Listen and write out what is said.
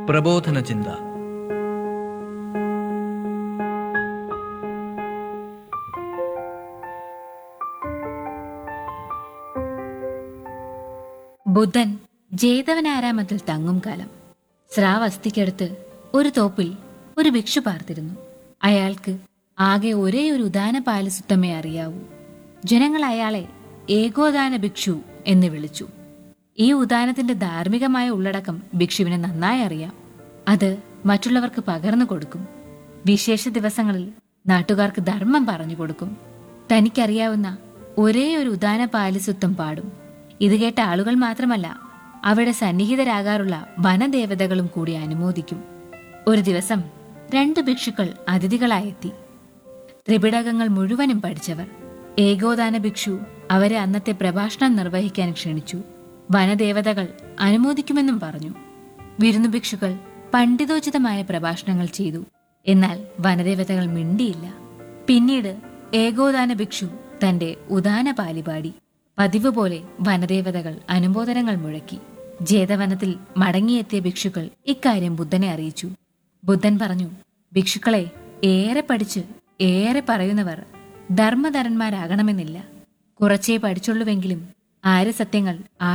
പ്രബോധന ചിന്ത ബുദ്ധൻ ജേതവനാരാമത്തിൽ തങ്ങും കാലം സ്രാവസ്തിക്കടുത്ത് ഒരു തോപ്പിൽ ഒരു ഭിക്ഷു പാർത്തിരുന്നു അയാൾക്ക് ആകെ ഒരേ ഒരു ഉദാന പാലസുത്തമേ അറിയാവൂ ജനങ്ങൾ അയാളെ ഏകോദാന ഭിക്ഷു എന്ന് വിളിച്ചു ഈ ഉദാനത്തിന്റെ ധാർമ്മികമായ ഉള്ളടക്കം ഭിക്ഷുവിന് നന്നായി അറിയാം അത് മറ്റുള്ളവർക്ക് പകർന്നു കൊടുക്കും വിശേഷ ദിവസങ്ങളിൽ നാട്ടുകാർക്ക് ധർമ്മം പറഞ്ഞു കൊടുക്കും തനിക്കറിയാവുന്ന ഒരേ ഒരു ഉദാന പാലിസുത്തം പാടും ഇത് കേട്ട ആളുകൾ മാത്രമല്ല അവിടെ സന്നിഹിതരാകാറുള്ള വനദേവതകളും കൂടി അനുമോദിക്കും ഒരു ദിവസം രണ്ട് ഭിക്ഷുക്കൾ അതിഥികളായെത്തി ത്രിപിടകങ്ങൾ മുഴുവനും പഠിച്ചവർ ഏകോദാന ഭിക്ഷു അവരെ അന്നത്തെ പ്രഭാഷണം നിർവഹിക്കാൻ ക്ഷണിച്ചു വനദേവതകൾ അനുമോദിക്കുമെന്നും പറഞ്ഞു വിരുന്നു ഭിക്ഷുക്കൾ പണ്ഡിതോചിതമായ പ്രഭാഷണങ്ങൾ ചെയ്തു എന്നാൽ വനദേവതകൾ മിണ്ടിയില്ല പിന്നീട് ഏകോദാന ഭിക്ഷു തന്റെ ഉദാന പാലി പാടി പതിവ് പോലെ വനദേവതകൾ അനുമോദനങ്ങൾ മുഴക്കി ജേതവനത്തിൽ മടങ്ങിയെത്തിയ ഭിക്ഷുക്കൾ ഇക്കാര്യം ബുദ്ധനെ അറിയിച്ചു ബുദ്ധൻ പറഞ്ഞു ഭിക്ഷുക്കളെ ഏറെ പഠിച്ച് ഏറെ പറയുന്നവർ ധർമ്മധരന്മാരാകണമെന്നില്ല കുറച്ചേ പഠിച്ചുള്ളുവെങ്കിലും ആര്യ സത്യങ്ങൾ